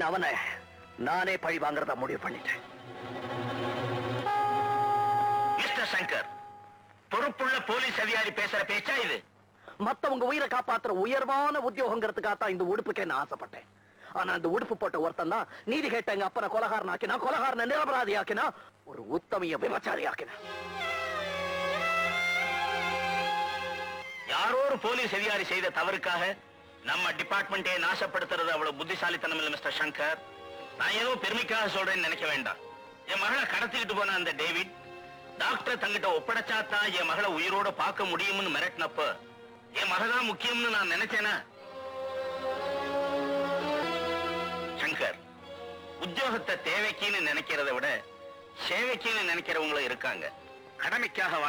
அவனை நானே பழி வாங்குறதா முடிவு பண்ணிட்டேன் மிஸ்டர் சங்கர் பொறுப்புள்ள போலீஸ் அதிகாரி பேசுற பேச்சா இது மத்தவங்க உயிரை காப்பாத்துற உயர்வான உத்தியோகங்கிறதுக்காக தான் இந்த உடுப்புக்கே நான் ஆசைப்பட்டேன் ஆனா அந்த உடுப்பு போட்ட ஒருத்தன் தான் நீதி கேட்ட எங்க அப்பனை கொலகாரன் ஆக்கினா கொலகாரனை நிரபராதி ஆக்கினா ஒரு உத்தமிய விபச்சாரி ஆக்கினா யாரோ ஒரு போலீஸ் அதிகாரி செய்த தவறுக்காக நம்ம டிபார்ட்மெண்ட்டே நாசப்படுத்துறது அவ்வளவு புத்திசாலித்தனம் இல்ல மிஸ்டர் சங்கர் நான் ஏதோ பெருமைக்காக சொல்றேன்னு நினைக்க வேண்டாம் என் மகளை கடத்திக்கிட்டு போன அந்த டேவிட் டாக்டர் தங்கிட்ட ஒப்படைச்சாதான் என் மகளை உயிரோட பார்க்க முடியும்னு மிரட்டினப்ப என் மகதான் முக்கியம்னு நான் நினைச்சேனா சங்கர் உத்தியோகத்தை தேவைக்குன்னு நினைக்கிறதை விட சேவைக்குன்னு நினைக்கிறவங்களும் இருக்காங்க கடமைக்காக